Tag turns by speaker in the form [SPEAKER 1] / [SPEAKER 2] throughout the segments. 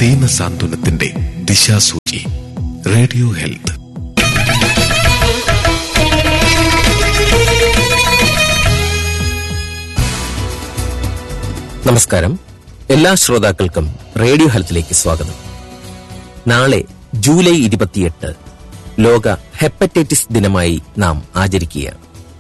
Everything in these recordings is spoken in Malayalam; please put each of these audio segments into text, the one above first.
[SPEAKER 1] ദീന സാന്ത്വനത്തിന്റെ ദിശാസൂചി റേഡിയോ ഹെൽത്ത്
[SPEAKER 2] നമസ്കാരം എല്ലാ ശ്രോതാക്കൾക്കും റേഡിയോ ഹെൽത്തിലേക്ക് സ്വാഗതം നാളെ ജൂലൈ ഇരുപത്തിയെട്ട് ലോക ഹെപ്പറ്റൈറ്റിസ് ദിനമായി നാം ആചരിക്കുകയാണ്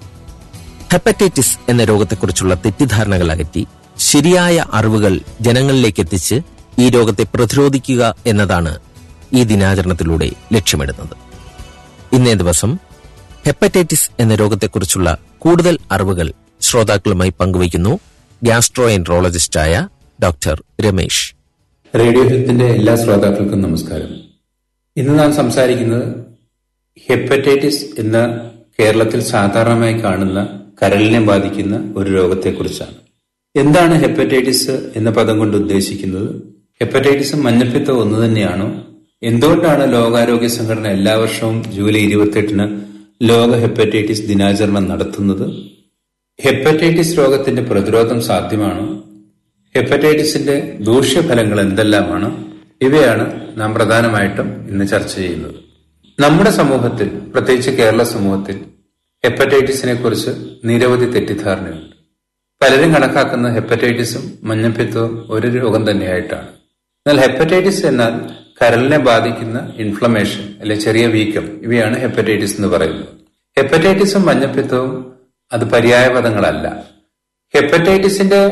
[SPEAKER 2] ഹെപ്പറ്റൈറ്റിസ് എന്ന രോഗത്തെക്കുറിച്ചുള്ള തെറ്റിദ്ധാരണകൾ അകറ്റി ശരിയായ അറിവുകൾ ജനങ്ങളിലേക്ക് എത്തിച്ച് ഈ രോഗത്തെ പ്രതിരോധിക്കുക എന്നതാണ് ഈ ദിനാചരണത്തിലൂടെ ലക്ഷ്യമിടുന്നത് ഇന്നേ ദിവസം ഹെപ്പറ്റൈറ്റിസ് എന്ന രോഗത്തെക്കുറിച്ചുള്ള കൂടുതൽ അറിവുകൾ ശ്രോതാക്കളുമായി പങ്കുവയ്ക്കുന്നു ഗ്യാസ്ട്രോ എൻട്രോളജിസ്റ്റായ ഡോക്ടർ രമേശ്
[SPEAKER 3] റേഡിയോ ഹെൽത്തിന്റെ എല്ലാ ശ്രോതാക്കൾക്കും നമസ്കാരം ഇന്ന് നാം സംസാരിക്കുന്നത് ഹെപ്പറ്റൈറ്റിസ് എന്ന കേരളത്തിൽ സാധാരണമായി കാണുന്ന കരളിനെ ബാധിക്കുന്ന ഒരു രോഗത്തെക്കുറിച്ചാണ് എന്താണ് ഹെപ്പറ്റൈറ്റിസ് എന്ന പദം കൊണ്ട് ഉദ്ദേശിക്കുന്നത് ഹെപ്പറ്റൈറ്റിസും മഞ്ഞപ്പിത്തവും ഒന്ന് തന്നെയാണോ എന്തുകൊണ്ടാണ് ലോകാരോഗ്യ സംഘടന എല്ലാ വർഷവും ജൂലൈ ഇരുപത്തെട്ടിന് ലോക ഹെപ്പറ്റൈറ്റിസ് ദിനാചരണം നടത്തുന്നത് ഹെപ്പറ്റൈറ്റിസ് രോഗത്തിന്റെ പ്രതിരോധം സാധ്യമാണോ ഹെപ്പറ്റൈറ്റിസിന്റെ ദൂഷ്യഫലങ്ങൾ എന്തെല്ലാമാണ് ഇവയാണ് നാം പ്രധാനമായിട്ടും ഇന്ന് ചർച്ച ചെയ്യുന്നത് നമ്മുടെ സമൂഹത്തിൽ പ്രത്യേകിച്ച് കേരള സമൂഹത്തിൽ ഹെപ്പറ്റൈറ്റിസിനെ കുറിച്ച് നിരവധി തെറ്റിദ്ധാരണയുണ്ട് പലരും കണക്കാക്കുന്ന ഹെപ്പറ്റൈറ്റിസും മഞ്ഞപ്പിത്തവും ഒരു രോഗം തന്നെയായിട്ടാണ് എന്നാൽ ഹെപ്പറ്റൈറ്റിസ് എന്നാൽ കരളിനെ ബാധിക്കുന്ന ഇൻഫ്ലമേഷൻ അല്ലെ ചെറിയ വീക്കം ഇവയാണ് ഹെപ്പറ്റൈറ്റിസ് എന്ന് പറയുന്നത് ഹെപ്പറ്റൈറ്റിസും മഞ്ഞപ്പിത്തവും അത് പര്യായ പദങ്ങളല്ല ഹെപ്പറ്റൈറ്റിസിന്റെ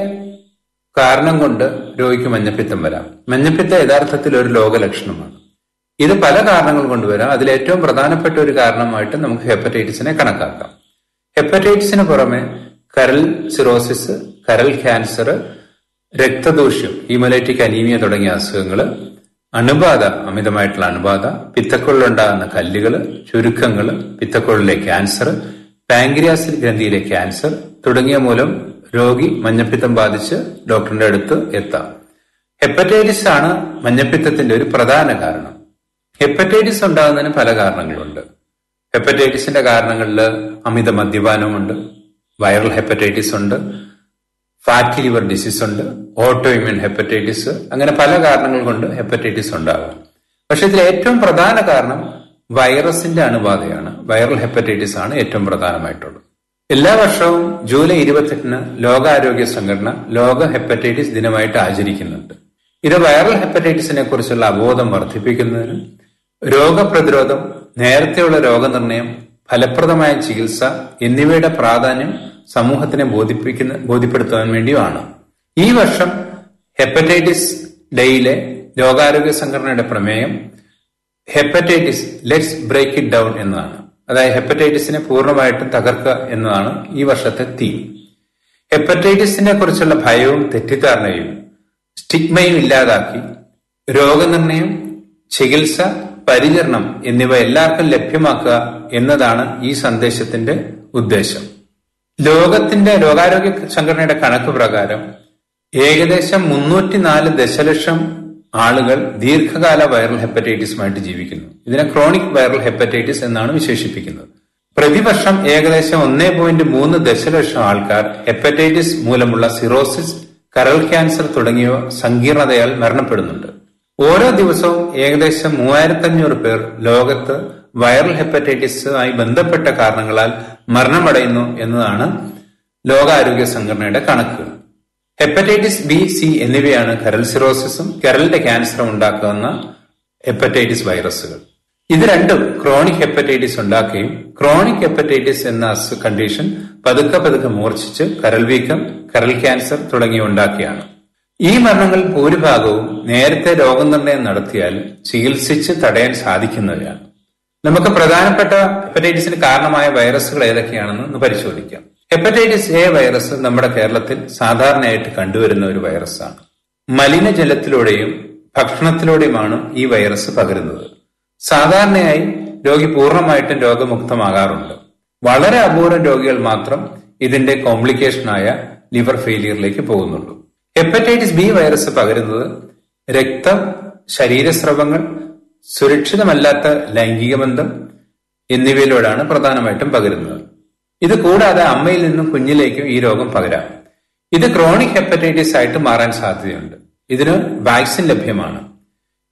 [SPEAKER 3] കാരണം കൊണ്ട് രോഗിക്ക് മഞ്ഞപ്പിത്തം വരാം മഞ്ഞപ്പിത്തം യഥാർത്ഥത്തിൽ ഒരു രോഗലക്ഷണമാണ് ഇത് പല കാരണങ്ങൾ കൊണ്ടുവരാം അതിൽ ഏറ്റവും പ്രധാനപ്പെട്ട ഒരു കാരണമായിട്ട് നമുക്ക് ഹെപ്പറ്റൈറ്റിസിനെ കണക്കാക്കാം ഹെപ്പറ്റൈറ്റിസിന് പുറമെ കരൾ സിറോസിസ് കരൾ ക്യാൻസർ രക്തദൂഷ്യം ഹീമോലൈറ്റിക് അനീമിയ തുടങ്ങിയ അസുഖങ്ങൾ അണുബാധ അമിതമായിട്ടുള്ള അണുബാധ പിത്തക്കുള്ളിലുണ്ടാകുന്ന കല്ലുകൾ ചുരുക്കങ്ങൾ പിത്തക്കുള്ളിലെ ക്യാൻസർ പാങ്ക്രിയാസിൽ ഗ്രന്ഥിയിലെ ക്യാൻസർ തുടങ്ങിയ മൂലം രോഗി മഞ്ഞപ്പിത്തം ബാധിച്ച് ഡോക്ടറിന്റെ അടുത്ത് എത്താം ഹെപ്പറ്റൈറ്റിസ് ആണ് മഞ്ഞപ്പിത്തത്തിന്റെ ഒരു പ്രധാന കാരണം ഹെപ്പറ്റൈറ്റിസ് ഉണ്ടാകുന്നതിന് പല കാരണങ്ങളുണ്ട് ഹെപ്പറ്റൈറ്റിസിന്റെ കാരണങ്ങളിൽ അമിത മദ്യപാനമുണ്ട് വൈറൽ ഹെപ്പറ്റൈറ്റിസ് ഉണ്ട് ഫാറ്റി ലിവർ ഡിസീസ് ഉണ്ട് ഓട്ടോ ഇമ്യൂൺ ഹെപ്പറ്റൈറ്റിസ് അങ്ങനെ പല കാരണങ്ങൾ കൊണ്ട് ഹെപ്പറ്റൈറ്റിസ് ഉണ്ടാകാം പക്ഷെ ഇതിൽ ഏറ്റവും പ്രധാന കാരണം വൈറസിന്റെ അണുബാധയാണ് വൈറൽ ഹെപ്പറ്റൈറ്റിസ് ആണ് ഏറ്റവും പ്രധാനമായിട്ടുള്ളത് എല്ലാ വർഷവും ജൂലൈ ഇരുപത്തെട്ടിന് ലോകാരോഗ്യ സംഘടന ലോക ഹെപ്പറ്റൈറ്റിസ് ദിനമായിട്ട് ആചരിക്കുന്നുണ്ട് ഇത് വൈറൽ ഹെപ്പറ്റൈറ്റിസിനെ കുറിച്ചുള്ള അവബോധം വർദ്ധിപ്പിക്കുന്നതിനും രോഗപ്രതിരോധം നേരത്തെയുള്ള രോഗനിർണയം ഫലപ്രദമായ ചികിത്സ എന്നിവയുടെ പ്രാധാന്യം സമൂഹത്തിനെ ബോധിപ്പിക്കുന്ന ബോധ്യപ്പെടുത്താൻ വേണ്ടിയുമാണ് ഈ വർഷം ഹെപ്പറ്റൈറ്റിസ് ഡേയിലെ ലോകാരോഗ്യ സംഘടനയുടെ പ്രമേയം hepatitis let's break it down എന്നതാണ് അതായത് ഹെപ്പറ്റൈറ്റിസിനെ പൂർണ്ണമായിട്ടും തകർക്കുക എന്നതാണ് ഈ വർഷത്തെ തീം ഹെപ്പറ്റൈറ്റിസിനെ കുറിച്ചുള്ള ഭയവും തെറ്റിദ്ധാരണയും സ്റ്റിഗ്മയും ഇല്ലാതാക്കി രോഗനിർണയം ചികിത്സ പരിചരണം എന്നിവ എല്ലാവർക്കും ലഭ്യമാക്കുക എന്നതാണ് ഈ സന്ദേശത്തിന്റെ ഉദ്ദേശം ലോകത്തിന്റെ ലോകാരോഗ്യ സംഘടനയുടെ കണക്ക് പ്രകാരം ഏകദേശം മുന്നൂറ്റിനാല് ദശലക്ഷം ആളുകൾ ദീർഘകാല വൈറൽ ഹെപ്പറ്റൈറ്റിസുമായിട്ട് ജീവിക്കുന്നു ഇതിനെ ക്രോണിക് വൈറൽ ഹെപ്പറ്റൈറ്റിസ് എന്നാണ് വിശേഷിപ്പിക്കുന്നത് പ്രതിവർഷം ഏകദേശം ഒന്നേ പോയിന്റ് മൂന്ന് ദശലക്ഷം ആൾക്കാർ ഹെപ്പറ്റൈറ്റിസ് മൂലമുള്ള സിറോസിസ് കരൾ ക്യാൻസർ തുടങ്ങിയവ സങ്കീർണതയാൽ മരണപ്പെടുന്നുണ്ട് ഓരോ ദിവസവും ഏകദേശം മൂവായിരത്തി അഞ്ഞൂറ് പേർ ലോകത്ത് വൈറൽ ഹെപ്പറ്റൈറ്റിസുമായി ബന്ധപ്പെട്ട കാരണങ്ങളാൽ മരണമടയുന്നു എന്നതാണ് ലോകാരോഗ്യ സംഘടനയുടെ കണക്കുകൾ ഹെപ്പറ്റൈറ്റിസ് ബി സി എന്നിവയാണ് കരൾ സിറോസിസും കരളിന്റെ ക്യാൻസറും ഉണ്ടാക്കുന്ന ഹെപ്പറ്റൈറ്റിസ് വൈറസുകൾ ഇത് രണ്ടും ക്രോണിക് ഹെപ്പറ്റൈറ്റിസ് ഉണ്ടാക്കുകയും ക്രോണിക് ഹെപ്പറ്റൈറ്റിസ് എന്ന കണ്ടീഷൻ പതുക്കെ പതുക്കെ മൂർച്ഛിച്ച് കരൾ വീക്കം കരൾ ക്യാൻസർ തുടങ്ങിയ ഉണ്ടാക്കിയാണ് ഈ മരണങ്ങൾ ഭൂരിഭാഗവും നേരത്തെ രോഗനിർണയം നടത്തിയാൽ ചികിത്സിച്ച് തടയാൻ സാധിക്കുന്നവയാണ് നമുക്ക് പ്രധാനപ്പെട്ട ഹെപ്പറ്റൈറ്റിസിന് കാരണമായ വൈറസുകൾ ഏതൊക്കെയാണെന്ന് ഒന്ന് പരിശോധിക്കാം ഹെപ്പറ്റൈറ്റിസ് എ വൈറസ് നമ്മുടെ കേരളത്തിൽ സാധാരണയായിട്ട് കണ്ടുവരുന്ന ഒരു വൈറസാണ് മലിനജലത്തിലൂടെയും ഭക്ഷണത്തിലൂടെയുമാണ് ഈ വൈറസ് പകരുന്നത് സാധാരണയായി രോഗി പൂർണ്ണമായിട്ടും രോഗമുക്തമാകാറുണ്ട് വളരെ അപൂർവം രോഗികൾ മാത്രം ഇതിന്റെ കോംപ്ലിക്കേഷനായ ലിവർ ഫെയിലിയറിലേക്ക് പോകുന്നുള്ളൂ ഹെപ്പറ്റൈറ്റിസ് ബി വൈറസ് പകരുന്നത് രക്തം ശരീരസ്രവങ്ങൾ സുരക്ഷിതമല്ലാത്ത ലൈംഗിക ബന്ധം എന്നിവയിലൂടെയാണ് പ്രധാനമായിട്ടും പകരുന്നത് ഇത് കൂടാതെ അമ്മയിൽ നിന്നും കുഞ്ഞിലേക്കും ഈ രോഗം പകരാം ഇത് ക്രോണിക് ഹെപ്പറ്റൈറ്റിസ് ആയിട്ട് മാറാൻ സാധ്യതയുണ്ട് ഇതിന് വാക്സിൻ ലഭ്യമാണ്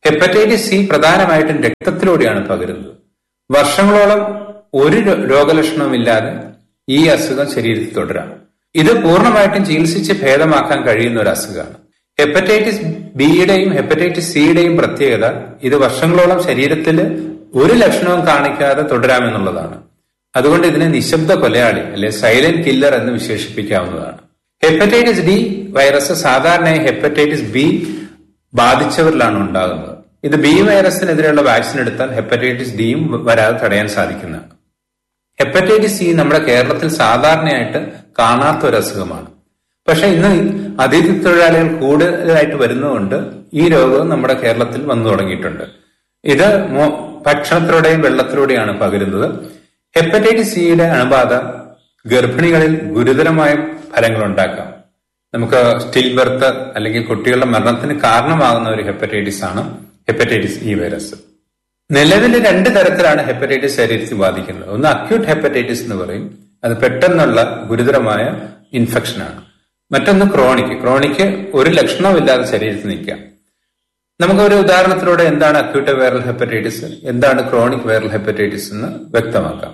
[SPEAKER 3] ഹെപ്പറ്റൈറ്റിസ് സി പ്രധാനമായിട്ടും രക്തത്തിലൂടെയാണ് പകരുന്നത് വർഷങ്ങളോളം ഒരു രോ- രോഗലക്ഷണവുമില്ലാതെ ഈ അസുഖം ശരീരത്തിൽ തുടരാം ഇത് പൂർണ്ണമായിട്ടും ചികിത്സിച്ച് ഭേദമാക്കാൻ കഴിയുന്ന ഒരു അസുഖമാണ് ഹെപ്പറ്റൈറ്റിസ് ബിയുടെയും ഹെപ്പറ്റൈറ്റിസ് സിയുടെയും പ്രത്യേകത ഇത് വർഷങ്ങളോളം ശരീരത്തിൽ ഒരു ലക്ഷണവും കാണിക്കാതെ തുടരാമെന്നുള്ളതാണ് അതുകൊണ്ട് ഇതിനെ നിശബ്ദ കൊലയാളി അല്ലെ സൈലന്റ് കില്ലർ എന്ന് വിശേഷിപ്പിക്കാവുന്നതാണ് ഹെപ്പറ്റൈറ്റിസ് ഡി വൈറസ് സാധാരണയായി ഹെപ്പറ്റൈറ്റിസ് ബി ബാധിച്ചവരിലാണ് ഉണ്ടാകുന്നത് ഇത് ബി വൈറസിനെതിരെയുള്ള വാക്സിൻ എടുത്താൽ ഹെപ്പറ്റൈറ്റിസ് ഡിയും വരാതെ തടയാൻ സാധിക്കുന്നതാണ് ഹെപ്പറ്റൈറ്റിസ് സി നമ്മുടെ കേരളത്തിൽ സാധാരണയായിട്ട് കാണാത്ത ഒരു അസുഖമാണ് പക്ഷെ ഇന്ന് അതിഥി തൊഴിലാളികൾ കൂടുതലായിട്ട് വരുന്നതുകൊണ്ട് ഈ രോഗം നമ്മുടെ കേരളത്തിൽ വന്നു തുടങ്ങിയിട്ടുണ്ട് ഇത് മോ- ഭക്ഷണത്തിലൂടെയും വെള്ളത്തിലൂടെയാണ് പകരുന്നത് ഹെപ്പറ്റൈറ്റിസ് സിയുടെ അണുബാധ ഗർഭിണികളിൽ ഗുരുതരമായ ഫലങ്ങൾ ഉണ്ടാക്കാം നമുക്ക് സ്റ്റിൽ ബർത്ത് അല്ലെങ്കിൽ കുട്ടികളുടെ മരണത്തിന് കാരണമാകുന്ന ഒരു ഹെപ്പറ്റൈറ്റിസ് ആണ് ഹെപ്പറ്റൈറ്റിസ് ഇ വൈറസ് നിലവിൽ രണ്ട് തരത്തിലാണ് ഹെപ്പറ്റൈറ്റിസ് ശരീരത്തിൽ ബാധിക്കുന്നത് ഒന്ന് അക്യൂട്ട് ഹെപ്പറ്റൈറ്റിസ് എന്ന് പറയും അത് പെട്ടെന്നുള്ള ഗുരുതരമായ ഇൻഫെക്ഷനാണ് മറ്റൊന്ന് ക്രോണിക് ക്രോണിക്ക് ഒരു ലക്ഷണവുമില്ലാതെ ശരീരത്തിൽ നിൽക്കാം നമുക്ക് ഒരു ഉദാഹരണത്തിലൂടെ എന്താണ് അക്യൂട്ട് വൈറൽ ഹെപ്പറ്റൈറ്റിസ് എന്താണ് ക്രോണിക് വൈറൽ ഹെപ്പറ്റൈറ്റിസ് എന്ന് വ്യക്തമാക്കാം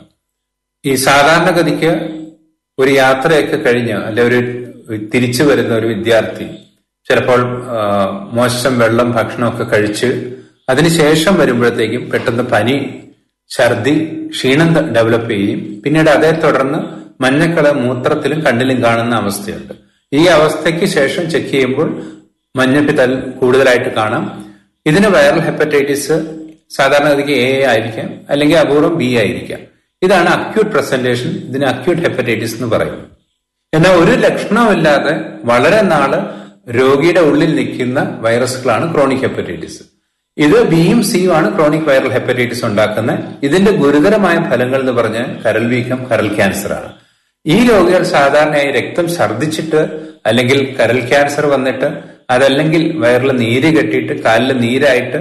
[SPEAKER 3] ഈ സാധാരണഗതിക്ക് ഒരു യാത്രയൊക്കെ കഴിഞ്ഞ് അല്ലെ ഒരു തിരിച്ചു വരുന്ന ഒരു വിദ്യാർത്ഥി ചിലപ്പോൾ ആ, മോശം വെള്ളം ഭക്ഷണമൊക്കെ കഴിച്ച് അതിനുശേഷം വരുമ്പോഴത്തേക്കും പെട്ടെന്ന് പനി ഛർദി ക്ഷീണം ത- ഡെവലപ്പ് ചെയ്യുകയും പിന്നീട് അതേ തുടർന്ന് മഞ്ഞക്കള മൂത്രത്തിലും കണ്ണിലും കാണുന്ന അവസ്ഥയുണ്ട് ഈ അവസ്ഥയ്ക്ക് ശേഷം ചെക്ക് ചെയ്യുമ്പോൾ മഞ്ഞപ്പിത്തൽ കൂടുതലായിട്ട് കാണാം ഇതിന് വൈറൽ ഹെപ്പറ്റൈറ്റിസ് സാധാരണഗതിക്ക് എ ആയിരിക്കാം അല്ലെങ്കിൽ അപൂർവം ബി ആയിരിക്കാം ഇതാണ് അക്യൂട്ട് പ്രസന്റേഷൻ ഇതിന് അക്യൂട്ട് ഹെപ്പറ്റൈറ്റിസ് എന്ന് പറയും എന്നാൽ ഒരു ലക്ഷണവുമില്ലാതെ വളരെ നാള് രോഗിയുടെ ഉള്ളിൽ നിൽക്കുന്ന വൈറസുകളാണ് ക്രോണിക് ഹെപ്പറ്റൈറ്റിസ് ഇത് ബിയും സിയും ആണ് ക്രോണിക് വൈറൽ ഹെപ്പറ്റൈറ്റിസ് ഉണ്ടാക്കുന്ന ഇതിന്റെ ഗുരുതരമായ ഫലങ്ങൾ എന്ന് പറഞ്ഞാൽ കരൾ വീക്കം കരൾ ക്യാൻസർ ആണ് ഈ രോഗികൾ സാധാരണയായി രക്തം ഛർദ്ദിച്ചിട്ട് അല്ലെങ്കിൽ കരൾ ക്യാൻസർ വന്നിട്ട് അതല്ലെങ്കിൽ വയറിൽ നീര് കെട്ടിയിട്ട് കാലിൽ നീരായിട്ട്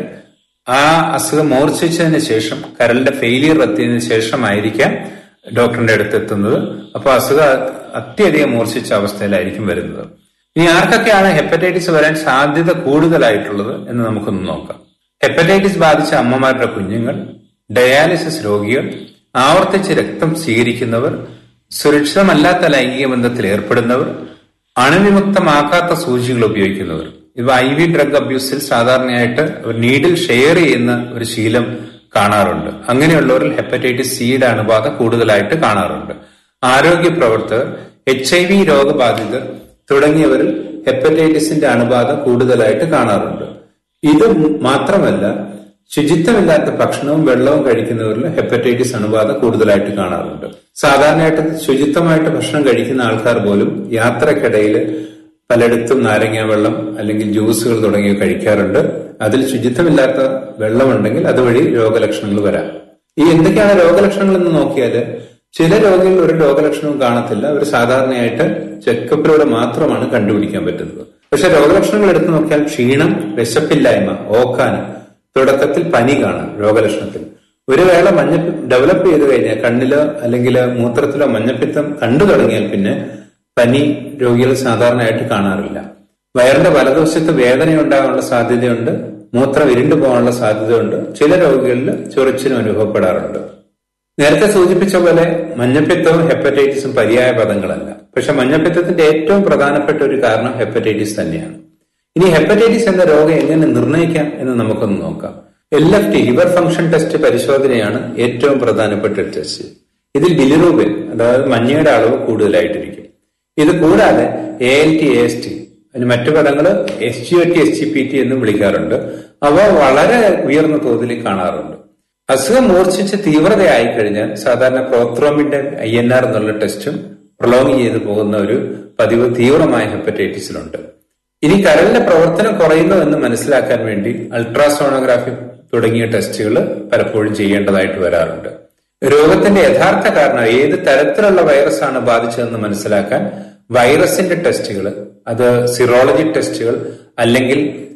[SPEAKER 3] ആ അസുഖം മൂർച്ഛിച്ചതിന് ശേഷം കരളിന്റെ ഫെയിലിയർ എത്തിയതിനു ശേഷമായിരിക്കാം ഡോക്ടറിന്റെ അടുത്ത് എത്തുന്നത് അപ്പൊ അസുഖം അത്യധികം മൂർച്ഛിച്ച അവസ്ഥയിലായിരിക്കും വരുന്നത് ഇനി ആർക്കൊക്കെയാണ് ഹെപ്പറ്റൈറ്റിസ് വരാൻ സാധ്യത കൂടുതലായിട്ടുള്ളത് എന്ന് നമുക്കൊന്ന് നോക്കാം ഹെപ്പറ്റൈറ്റിസ് ബാധിച്ച അമ്മമാരുടെ കുഞ്ഞുങ്ങൾ ഡയാലിസിസ് രോഗികൾ ആവർത്തിച്ച് രക്തം സ്വീകരിക്കുന്നവർ സുരക്ഷിതമല്ലാത്ത ലൈംഗിക ബന്ധത്തിൽ ഏർപ്പെടുന്നവർ അണുവിമുക്തമാക്കാത്ത സൂചികൾ ഉപയോഗിക്കുന്നവർ ഇവ ഐ വി ഡ്രഗ് അബ്യൂസിൽ സാധാരണയായിട്ട് ഒരു നീഡിൽ ഷെയർ ചെയ്യുന്ന ഒരു ശീലം കാണാറുണ്ട് അങ്ങനെയുള്ളവരിൽ ഹെപ്പറ്റൈറ്റിസ് സിയുടെ അണുബാധ കൂടുതലായിട്ട് കാണാറുണ്ട് ആരോഗ്യ പ്രവർത്തകർ എച്ച് ഐ വി രോഗബാധിതർ തുടങ്ങിയവരിൽ ഹെപ്പറ്റൈറ്റിസിന്റെ അണുബാധ കൂടുതലായിട്ട് കാണാറുണ്ട് ഇത് മാത്രമല്ല ശുചിത്വമില്ലാത്ത ഭക്ഷണവും വെള്ളവും കഴിക്കുന്നവരിൽ ഹെപ്പറ്റൈറ്റിസ് അണുബാധ കൂടുതലായിട്ട് കാണാറുണ്ട് സാധാരണയായിട്ട് ശുചിത്വമായിട്ട് ഭക്ഷണം കഴിക്കുന്ന ആൾക്കാർ പോലും യാത്രക്കിടയിൽ പലയിടത്തും നാരങ്ങ വെള്ളം അല്ലെങ്കിൽ ജ്യൂസുകൾ തുടങ്ങിയവ കഴിക്കാറുണ്ട് അതിൽ ശുചിത്വമില്ലാത്ത വെള്ളമുണ്ടെങ്കിൽ അതുവഴി രോഗലക്ഷണങ്ങൾ വരാം ഈ എന്തൊക്കെയാണ് രോഗലക്ഷണങ്ങൾ എന്ന് നോക്കിയാൽ ചില രോഗികളിൽ ഒരു രോഗലക്ഷണവും കാണത്തില്ല അവർ സാധാരണയായിട്ട് ചെക്കപ്പിലൂടെ മാത്രമാണ് കണ്ടുപിടിക്കാൻ പറ്റുന്നത് പക്ഷെ രോഗലക്ഷണങ്ങൾ എടുത്തു നോക്കിയാൽ ക്ഷീണം വിശപ്പില്ലായ്മ ഓക്കാനം തുടക്കത്തിൽ പനി കാണാം രോഗലക്ഷണത്തിൽ ഒരു വേള മഞ്ഞ ഡെവലപ്പ് ചെയ്ത് കഴിഞ്ഞാൽ കണ്ണിലോ അല്ലെങ്കിൽ മൂത്രത്തിലോ മഞ്ഞപ്പിത്തം കണ്ടു തുടങ്ങിയാൽ പിന്നെ പനി രോഗികൾ സാധാരണയായിട്ട് കാണാറില്ല വയറിന്റെ വലതുവശത്ത് വേദന ഉണ്ടാകാനുള്ള സാധ്യതയുണ്ട് മൂത്രം ഇരുണ്ടു പോകാനുള്ള സാധ്യതയുണ്ട് ചില രോഗികളിൽ ചൊറിച്ചിനും അനുഭവപ്പെടാറുണ്ട് നേരത്തെ സൂചിപ്പിച്ച പോലെ മഞ്ഞപ്പിത്തവും ഹെപ്പറ്റൈറ്റിസും പര്യായ പദങ്ങളല്ല പക്ഷെ മഞ്ഞപ്പിത്തത്തിന്റെ ഏറ്റവും പ്രധാനപ്പെട്ട ഒരു കാരണം ഹെപ്പറ്റൈറ്റിസ് തന്നെയാണ് ഇനി ഹെപ്പറ്റൈറ്റിസ് എന്ന രോഗം എങ്ങനെ നിർണ്ണയിക്കാം എന്ന് നമുക്കൊന്ന് നോക്കാം L F T liver function test പരിശോധനയാണ് ഏറ്റവും പ്രധാനപ്പെട്ട ഒരു ടെസ്റ്റ് ഇതിൽ ബിലിറൂബിൻ അതായത് മഞ്ഞയുടെ അളവ് കൂടുതലായിട്ടിരിക്കും ഇത് കൂടാതെ A L T A S T അതിന് മറ്റു പദങ്ങൾ S G O T S G P T എന്നും വിളിക്കാറുണ്ട് അവ വളരെ ഉയർന്ന തോതിൽ കാണാറുണ്ട് അസുഖം മൂർച്ഛിച്ച് തീവ്രതയായി കഴിഞ്ഞാൽ സാധാരണ പ്രോത്രോമിന്റെ ഐ എൻ ആർ എന്നുള്ള ടെസ്റ്റും പ്രൊലോങ് ചെയ്തു പോകുന്ന ഒരു പതിവ് തീവ്രമായ ഹെപ്പറ്റൈറ്റിസിലുണ്ട് ഇനി കരളിന്റെ പ്രവർത്തനം കുറയുന്നു എന്ന് മനസ്സിലാക്കാൻ വേണ്ടി അൾട്രാസോണോഗ്രാഫി തുടങ്ങിയ ടെസ്റ്റുകൾ പലപ്പോഴും ചെയ്യേണ്ടതായിട്ട് വരാറുണ്ട് രോഗത്തിന്റെ യഥാർത്ഥ കാരണം ഏത് തരത്തിലുള്ള വൈറസാണ് ബാധിച്ചതെന്ന് മനസ്സിലാക്കാൻ വൈറസിന്റെ ടെസ്റ്റുകൾ അത് സിറോളജി ടെസ്റ്റുകൾ അല്ലെങ്കിൽ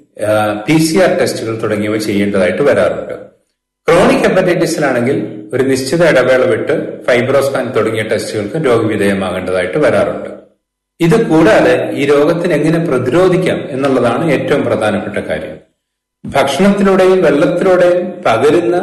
[SPEAKER 3] പി സി ആർ ടെസ്റ്റുകൾ തുടങ്ങിയവ ചെയ്യേണ്ടതായിട്ട് വരാറുണ്ട് ക്രോണിക് ഹെപ്പറ്റൈറ്റിസിലാണെങ്കിൽ ഒരു നിശ്ചിത ഇടവേള വിട്ട് ഫൈബ്രോസ്കാൻ തുടങ്ങിയ ടെസ്റ്റുകൾക്ക് രോഗവിധേയമാകേണ്ടതായിട്ട് വരാറുണ്ട് ഇത് കൂടാതെ ഈ രോഗത്തിന് എങ്ങനെ പ്രതിരോധിക്കാം എന്നുള്ളതാണ് ഏറ്റവും പ്രധാനപ്പെട്ട കാര്യം ഭക്ഷണത്തിലൂടെയും വെള്ളത്തിലൂടെയും പകരുന്ന